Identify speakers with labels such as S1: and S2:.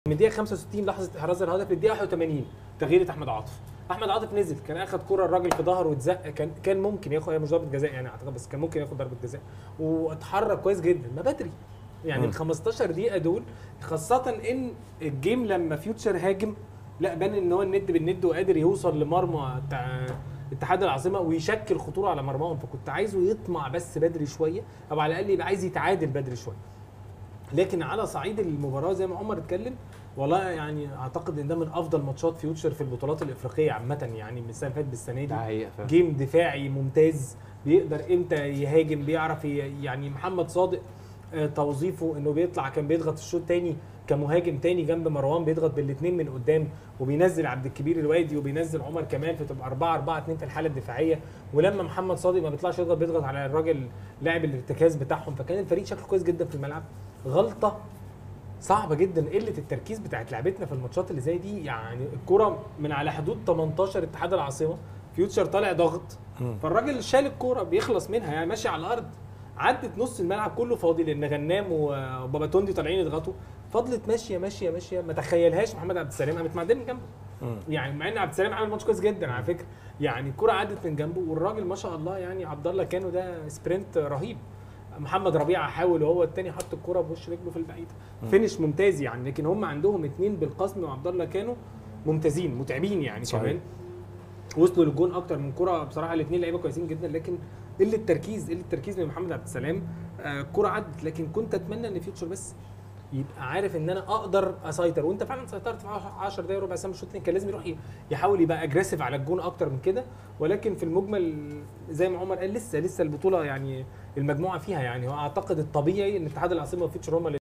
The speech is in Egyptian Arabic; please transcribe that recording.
S1: من الدقيقه 65 لحظه احراز الهدف للدقيقه 81 تغيير احمد عاطف احمد عاطف نزل كان اخد كره الراجل في ظهره واتزق كان كان ممكن ياخد هي مش ضربه جزاء يعني اعتقد بس كان ممكن ياخد ضربه جزاء واتحرك كويس جدا ما بدري يعني ال 15 دقيقه دول خاصه ان الجيم لما فيوتشر هاجم لا بان ان هو الند بالند وقادر يوصل لمرمى بتاع اتحاد العاصمه ويشكل خطوره على مرماهم فكنت عايزه يطمع بس بدري شويه او على الاقل يبقى عايز يتعادل بدري شويه لكن على صعيد المباراه زي ما عمر اتكلم والله يعني اعتقد ان ده من افضل ماتشات فيوتشر في البطولات الافريقيه عامه يعني من السنه اللي فاتت بالسنه دي
S2: ده حقيقه فعلا
S1: جيم دفاعي ممتاز بيقدر امتى يهاجم بيعرف ي- يعني محمد صادق آه، توظيفه انه بيطلع كان بيضغط الشوط تاني كمهاجم تاني جنب مروان بيضغط بالاثنين من قدام وبينزل عبد الكبير الوادي وبينزل عمر كمال فتبقى 4 4 2 في الحاله الدفاعيه ولما محمد صادق ما بيطلعش يضغط بيضغط على الراجل لاعب الارتكاز بتاعهم فكان الفريق شكله كويس جدا في الملعب غلطه صعبه جدا قله التركيز بتاعت لعبتنا في الماتشات اللي زي دي يعني الكره من على حدود 18 اتحاد العاصمه فيوتشر طالع ضغط فالراجل شال الكوره بيخلص منها يعني ماشي على الارض عدت نص الملعب كله فاضي لان غنام وبابا توندي طالعين يضغطوا فضلت ماشيه ماشيه ماشيه ما تخيلهاش محمد عبد السلام قامت معديه من جنبه يعني مع ان عبد السلام عامل ماتش كويس جدا على فكره يعني الكره عدت من جنبه والراجل ما شاء الله يعني عبد الله كانوا ده سبرنت رهيب محمد ربيعه حاول وهو التاني حط الكره بوش رجله في البعيد فينش ممتاز يعني لكن هم عندهم اتنين بالقسم وعبد الله كانوا ممتازين متعبين يعني
S2: صحيح.
S1: كمان وصلوا للجون اكتر من كره بصراحه الاثنين لعيبه كويسين جدا لكن قله تركيز قله تركيز من محمد عبد السلام آه، الكره عدت لكن كنت اتمنى ان فيوتشر بس يبقى عارف ان انا اقدر اسيطر وانت فعلا سيطرت في 10 دقايق ربع ساعه من الشوط الثاني كان لازم يروح ي- يحاول يبقى اجريسيف على الجون اكتر من كده ولكن في المجمل زي ما عمر قال لسه لسه البطوله يعني المجموعه فيها يعني هو اعتقد الطبيعي ان اتحاد العاصمه وفيوتشر هم اللي